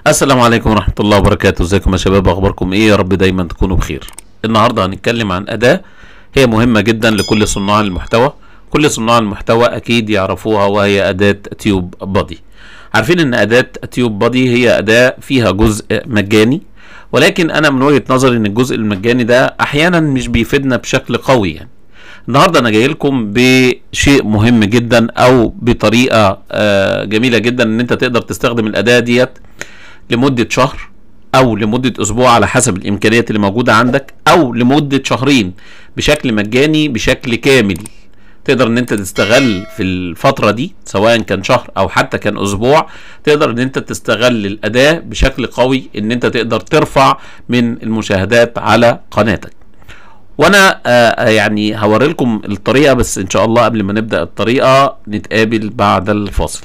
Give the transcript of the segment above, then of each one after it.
السلام عليكم ورحمة الله وبركاته ازيكم يا شباب اخباركم ايه يا رب دايما تكونوا بخير النهاردة هنتكلم عن اداة هي مهمة جدا لكل صناع المحتوى كل صناع المحتوى اكيد يعرفوها وهي اداة تيوب بادي عارفين ان اداة تيوب بادي هي اداة فيها جزء مجاني ولكن انا من وجهة نظري ان الجزء المجاني ده احيانا مش بيفيدنا بشكل قوي يعني النهارده انا جاي لكم بشيء مهم جدا او بطريقه آه، جميله جدا ان انت تقدر تستخدم الاداه ديت لمده شهر او لمده اسبوع على حسب الامكانيات اللي موجوده عندك او لمده شهرين بشكل مجاني بشكل كامل تقدر ان انت تستغل في الفتره دي سواء كان شهر او حتى كان اسبوع تقدر ان انت تستغل الاداه بشكل قوي ان انت تقدر ترفع من المشاهدات على قناتك وانا آه يعني هوري لكم الطريقه بس ان شاء الله قبل ما نبدا الطريقه نتقابل بعد الفاصل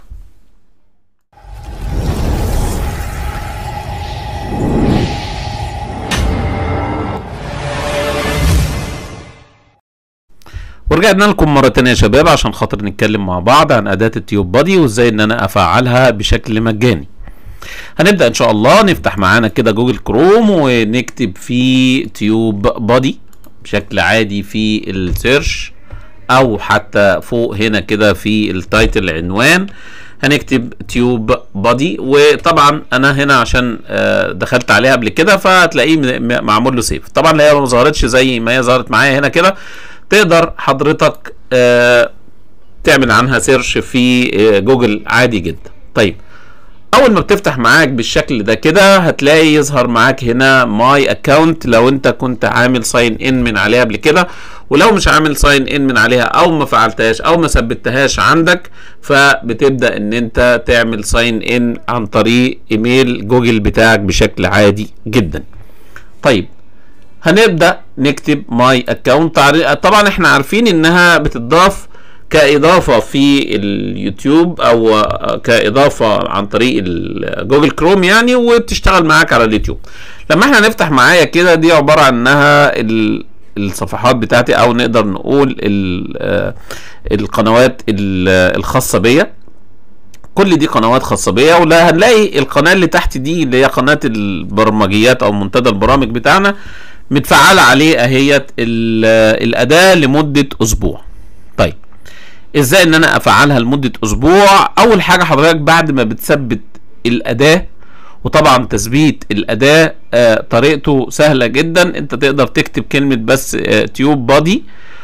ورجعنا لكم مرة تانية يا شباب عشان خاطر نتكلم مع بعض عن أداة التيوب بادي وازاي ان انا افعلها بشكل مجاني هنبدأ ان شاء الله نفتح معانا كده جوجل كروم ونكتب في تيوب بادي بشكل عادي في السيرش او حتى فوق هنا كده في التايتل العنوان هنكتب تيوب بادي وطبعا انا هنا عشان آه، دخلت عليها قبل كده فهتلاقيه م- م- معمول له سيف طبعا هي ما ظهرتش زي ما هي ظهرت معايا هنا كده تقدر حضرتك آه، تعمل عنها سيرش في آه، جوجل عادي جدا طيب اول ما بتفتح معاك بالشكل ده كده هتلاقي يظهر معاك هنا ماي اكونت لو انت كنت عامل ساين ان من عليها قبل كده ولو مش عامل ساين ان من عليها او ما فعلتهاش او ما ثبتهاش عندك فبتبدا ان انت تعمل ساين ان عن طريق ايميل جوجل بتاعك بشكل عادي جدا طيب هنبدا نكتب ماي اكونت طبعا احنا عارفين انها بتضاف كاضافه في اليوتيوب او كاضافه عن طريق ال- جوجل كروم يعني وبتشتغل معاك على اليوتيوب لما احنا نفتح معايا كده دي عباره عن انها ال- الصفحات بتاعتي او نقدر نقول ال- آه، القنوات ال- الخاصه بيا كل دي قنوات خاصة بيا ولا هنلاقي القناة اللي تحت دي اللي هي قناة البرمجيات او منتدى البرامج بتاعنا متفعلة عليه اهيت ال- الاداة لمدة اسبوع طيب ازاي ان انا افعلها لمدة اسبوع اول حاجة حضرتك بعد ما بتثبت الاداة وطبعا تثبيت الاداة آه طريقته سهلة جدا انت تقدر تكتب كلمة بس آه تيوب بادي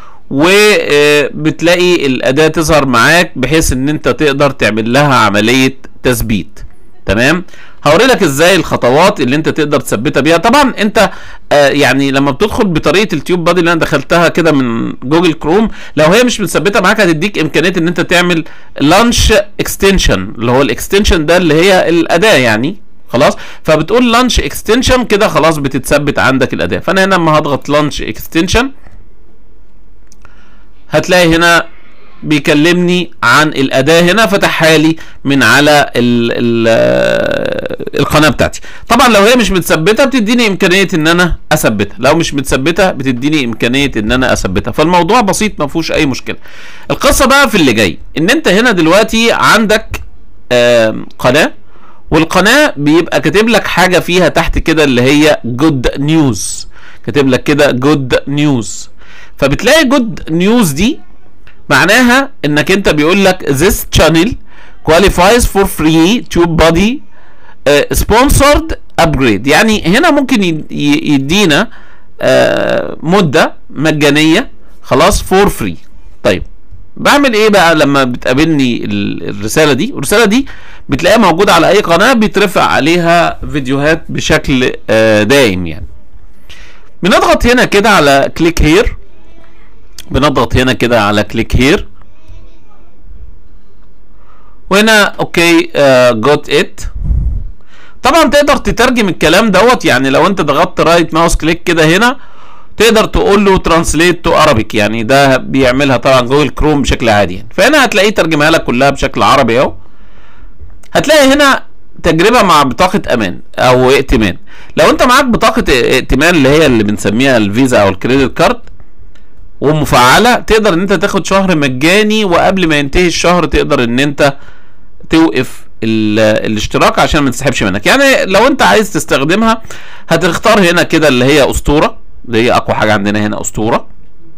وبتلاقي الاداة تظهر معاك بحيث ان انت تقدر تعمل لها عملية تثبيت تمام هوري لك ازاي الخطوات اللي انت تقدر تثبتها بيها طبعا انت آه يعني لما بتدخل بطريقه التيوب بادي اللي انا دخلتها كده من جوجل كروم لو هي مش مثبته معاك هتديك امكانيه ان انت تعمل لانش اكستنشن اللي هو الاكستنشن ده اللي هي الاداه يعني خلاص فبتقول لانش اكستنشن كده خلاص بتتثبت عندك الاداه فانا هنا لما هضغط لانش اكستنشن هتلاقي هنا بيكلمني عن الاداه هنا فتحها لي من على ال ال القناه بتاعتي طبعا لو هي مش متثبته بتديني امكانيه ان انا اثبتها لو مش متثبته بتديني امكانيه ان انا اثبتها فالموضوع بسيط ما فيهوش اي مشكله القصه بقى في اللي جاي ان انت هنا دلوقتي عندك آم، قناه والقناه بيبقى كاتب لك حاجه فيها تحت كده اللي هي جود نيوز كاتب لك كده جود نيوز فبتلاقي جود نيوز دي معناها انك انت بيقول لك this channel qualifies for free tube body uh, sponsored upgrade يعني هنا ممكن ي- ي- يدينا uh, مدة مجانية خلاص for free طيب بعمل ايه بقى لما بتقابلني ال- الرسالة دي الرسالة دي بتلاقيها موجودة على اي قناة بيترفع عليها فيديوهات بشكل uh, دائم يعني بنضغط هنا كده على كليك هير بنضغط هنا كده على كليك هير وهنا اوكي جوت ات طبعا تقدر تترجم الكلام دوت يعني لو انت ضغطت رايت ماوس كليك كده هنا تقدر تقول له ترانسليت تو ارابيك يعني ده بيعملها طبعا جوجل كروم بشكل عادي يعني فهنا هتلاقيه ترجمها لك كلها بشكل عربي اهو هتلاقي هنا تجربه مع بطاقه امان او ائتمان لو انت معاك بطاقه ائتمان اللي هي اللي بنسميها الفيزا او الكريدت كارد ومفعله تقدر ان انت تاخد شهر مجاني وقبل ما ينتهي الشهر تقدر ان انت توقف الاشتراك عشان ما تسحبش منك يعني لو انت عايز تستخدمها هتختار هنا كده اللي هي اسطوره اللي هي اقوى حاجه عندنا هنا اسطوره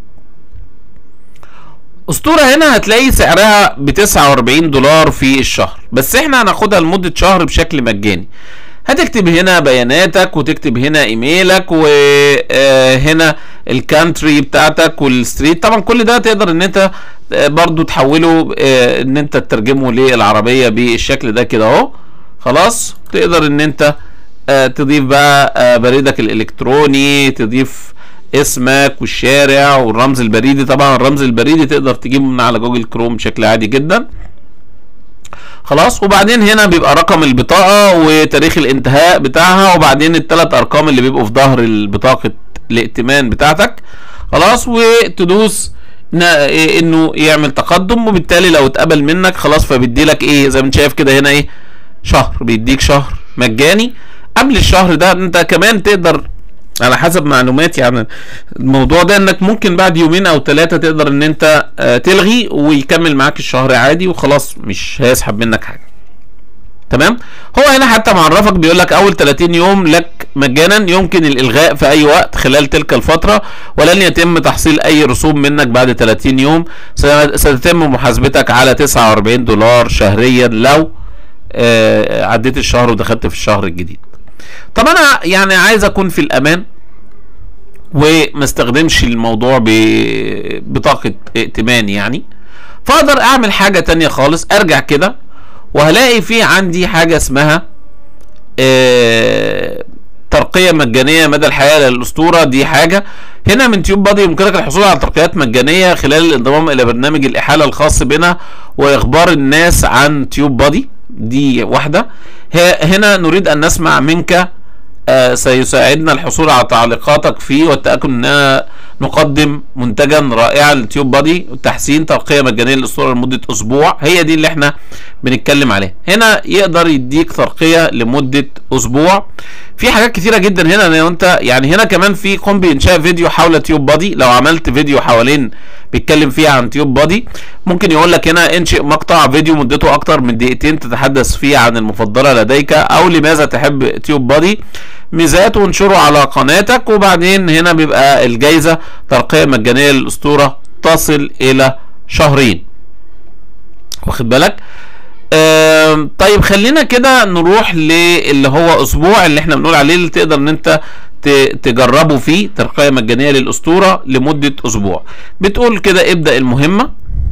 اسطوره هنا هتلاقي سعرها ب 49 دولار في الشهر بس احنا هناخدها لمده شهر بشكل مجاني هتكتب هنا بياناتك وتكتب هنا ايميلك وهنا الكانتري بتاعتك والستريت طبعا كل ده تقدر ان انت برضو تحوله ان انت تترجمه للعربيه بالشكل ده كده اهو خلاص تقدر ان انت تضيف بقى بريدك الالكتروني تضيف اسمك والشارع والرمز البريدي طبعا الرمز البريدي تقدر تجيبه من على جوجل كروم بشكل عادي جدا خلاص وبعدين هنا بيبقى رقم البطاقه وتاريخ الانتهاء بتاعها وبعدين الثلاث ارقام اللي بيبقوا في ظهر البطاقه الائتمان بتاعتك خلاص وتدوس انه يعمل تقدم وبالتالي لو اتقبل منك خلاص فبيدي لك ايه زي ما انت شايف كده هنا ايه شهر بيديك شهر مجاني قبل الشهر ده انت كمان تقدر على حسب معلوماتي عن الموضوع ده انك ممكن بعد يومين او ثلاثة تقدر ان انت تلغي ويكمل معاك الشهر عادي وخلاص مش هيسحب منك حاجة تمام هو هنا حتى معرفك بيقول لك اول 30 يوم لك مجانا يمكن الالغاء في اي وقت خلال تلك الفتره ولن يتم تحصيل اي رسوم منك بعد 30 يوم ستتم محاسبتك على 49 دولار شهريا لو آه عديت الشهر ودخلت في الشهر الجديد طب انا يعني عايز اكون في الامان وما استخدمش الموضوع ببطاقه ائتمان يعني فاقدر اعمل حاجه تانية خالص ارجع كده وهلاقي في عندي حاجه اسمها آه ترقيه مجانيه مدى الحياه للاسطوره دي حاجه هنا من تيوب بادي يمكنك الحصول على ترقيات مجانيه خلال الانضمام الى برنامج الاحاله الخاص بنا واخبار الناس عن تيوب بادي دي واحده هنا نريد ان نسمع منك آه سيساعدنا الحصول على تعليقاتك فيه والتاكد اننا نقدم منتجا رائعا لتيوب بادي وتحسين ترقيه مجانيه للاسطوره لمده اسبوع هي دي اللي احنا بنتكلم عليها هنا يقدر يديك ترقيه لمده اسبوع في حاجات كتيره جدا هنا لو انت يعني هنا كمان في قم بانشاء فيديو حول تيوب بادي لو عملت فيديو حوالين بيتكلم فيه عن تيوب بادي ممكن يقول لك هنا انشئ مقطع فيديو مدته اكتر من دقيقتين تتحدث فيه عن المفضله لديك او لماذا تحب تيوب بادي ميزات وانشره على قناتك وبعدين هنا بيبقى الجايزه ترقيه مجانيه للاسطوره تصل الى شهرين واخد بالك آه طيب خلينا كده نروح للي هو اسبوع اللي احنا بنقول عليه اللي تقدر ان انت تجربه فيه ترقية مجانية للأسطورة لمدة أسبوع بتقول كده ابدأ المهمة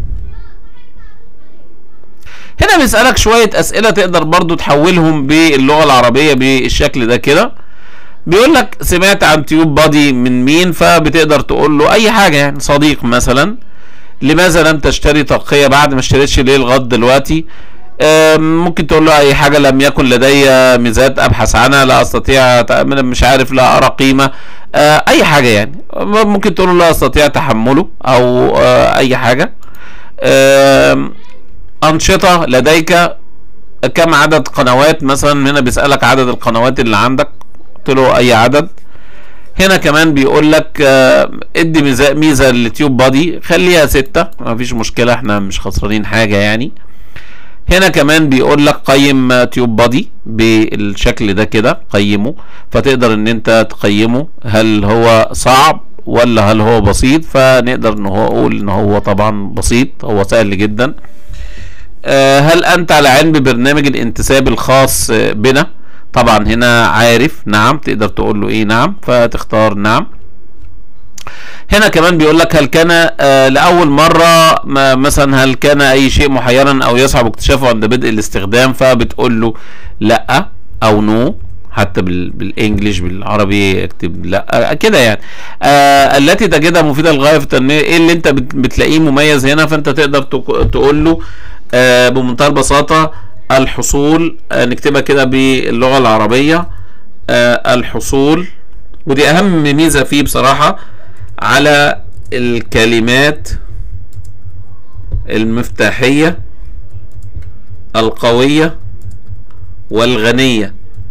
هنا بيسألك شوية أسئلة تقدر برضو تحولهم باللغة العربية بالشكل ده كده بيقول لك سمعت عن تيوب بادي من مين فبتقدر تقول له أي حاجة يعني صديق مثلا لماذا لم تشتري ترقية بعد ما اشتريتش ليه لغاية دلوقتي ممكن تقول له اي حاجه لم يكن لدي ميزات ابحث عنها لا استطيع مش عارف لا ارى قيمه اي حاجه يعني ممكن تقول له لا استطيع تحمله او اي حاجه انشطه لديك كم عدد قنوات مثلا هنا بيسالك عدد القنوات اللي عندك قلت له اي عدد هنا كمان بيقول لك ادي ميزه ميزه للتيوب بادي خليها ستة مفيش مشكله احنا مش خسرانين حاجه يعني هنا كمان بيقول لك قيم تيوب بادي بالشكل ده كده قيمه فتقدر ان انت تقيمه هل هو صعب ولا هل هو بسيط فنقدر ان هو اقول ان هو طبعا بسيط هو سهل جدا آه هل انت على علم ببرنامج الانتساب الخاص بنا طبعا هنا عارف نعم تقدر تقول له ايه نعم فتختار نعم هنا كمان بيقول لك هل كان آه لاول مره مثلا هل كان اي شيء محيرا او يصعب اكتشافه عند بدء الاستخدام فبتقول له لا او نو حتى بالانجلش بالعربي اكتب لا كده يعني آه التي تجدها مفيده للغايه في التنميه ايه اللي انت بتلاقيه مميز هنا فانت تقدر تقول له آه بمنتهى البساطه الحصول آه نكتبها كده باللغه العربيه آه الحصول ودي اهم ميزه فيه بصراحه على الكلمات المفتاحية القوية والغنية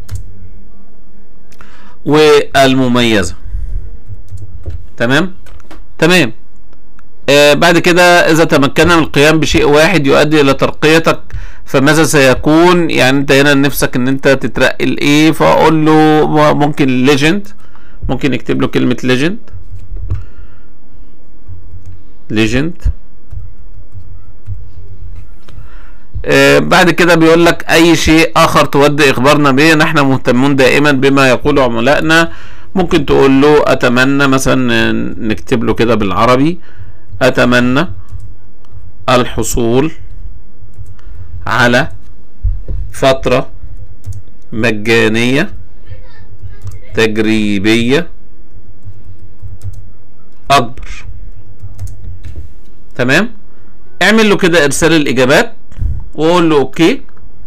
والمميزة تمام تمام آه بعد كده إذا تمكنا من القيام بشيء واحد يؤدي إلى ترقيتك فماذا سيكون يعني انت هنا نفسك ان انت تترقل ايه فاقول له ممكن ليجند ممكن يكتب له كلمة ليجند ليجند آه بعد كده بيقول لك اي شيء اخر تود اخبارنا به نحن مهتمون دائما بما يقول عملائنا ممكن تقول له اتمنى مثلا نكتب له كده بالعربي اتمنى الحصول على فترة مجانية تجريبية اكبر تمام اعمل له كده ارسال الاجابات وقول له اوكي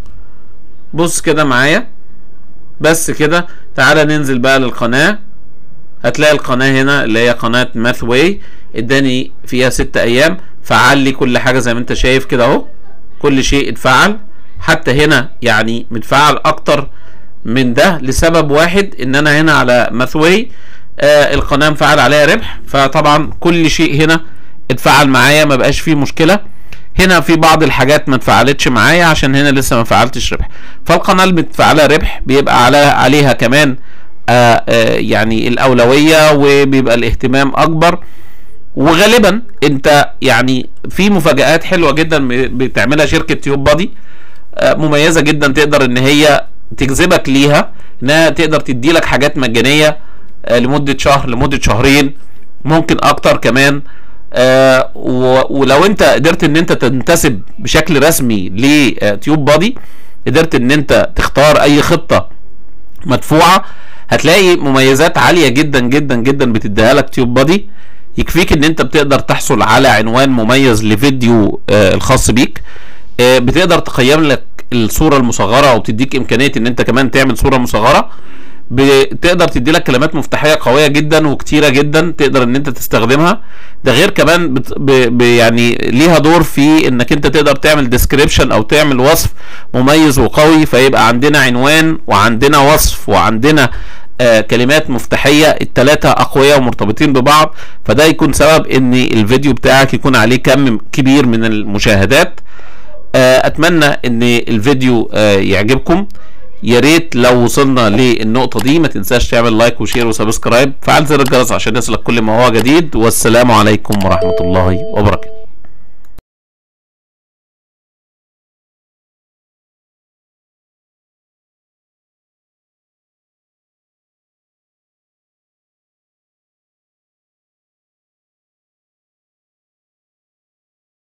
بص كده معايا بس كده تعالى ننزل بقى للقناة هتلاقي القناة هنا اللي هي قناة ماث واي اداني فيها ست ايام فعل لي كل حاجة زي ما انت شايف كده اهو كل شيء اتفعل حتى هنا يعني متفعل اكتر من ده لسبب واحد ان انا هنا على ماثوي آه القناه مفعل عليها ربح فطبعا كل شيء هنا اتفعل معايا ما بقاش فيه مشكله هنا في بعض الحاجات ما اتفعلتش معايا عشان هنا لسه ما فعلتش ربح فالقناه المتفعله ربح بيبقى على عليها كمان آه آه يعني الاولويه وبيبقى الاهتمام اكبر وغالبا انت يعني في مفاجآت حلوه جدا بتعملها شركه تيوب بادي مميزه جدا تقدر ان هي تجذبك ليها انها تقدر تدي لك حاجات مجانيه لمده شهر لمده شهرين ممكن اكتر كمان آه ولو انت قدرت ان انت تنتسب بشكل رسمي لتيوب بادي قدرت ان انت تختار اي خطه مدفوعه هتلاقي مميزات عاليه جدا جدا جدا بتديها لك تيوب بادي يكفيك ان انت بتقدر تحصل على عنوان مميز لفيديو آه الخاص بيك آه بتقدر تقيم لك الصوره المصغره او تديك امكانيه ان انت كمان تعمل صوره مصغره بتقدر تدي لك كلمات مفتاحيه قويه جدا وكتيره جدا تقدر ان انت تستخدمها ده غير كمان بت ب ب يعني ليها دور في انك انت تقدر تعمل ديسكريبشن او تعمل وصف مميز وقوي فيبقى عندنا عنوان وعندنا وصف وعندنا آه كلمات مفتاحية التلاتة أقوياء ومرتبطين ببعض فده يكون سبب إن الفيديو بتاعك يكون عليه كم كبير من المشاهدات آه أتمنى إن الفيديو آه يعجبكم يا ريت لو وصلنا للنقطة دي ما تنساش تعمل لايك وشير وسبسكرايب فعل زر الجرس عشان يصلك كل ما هو جديد والسلام عليكم ورحمة الله وبركاته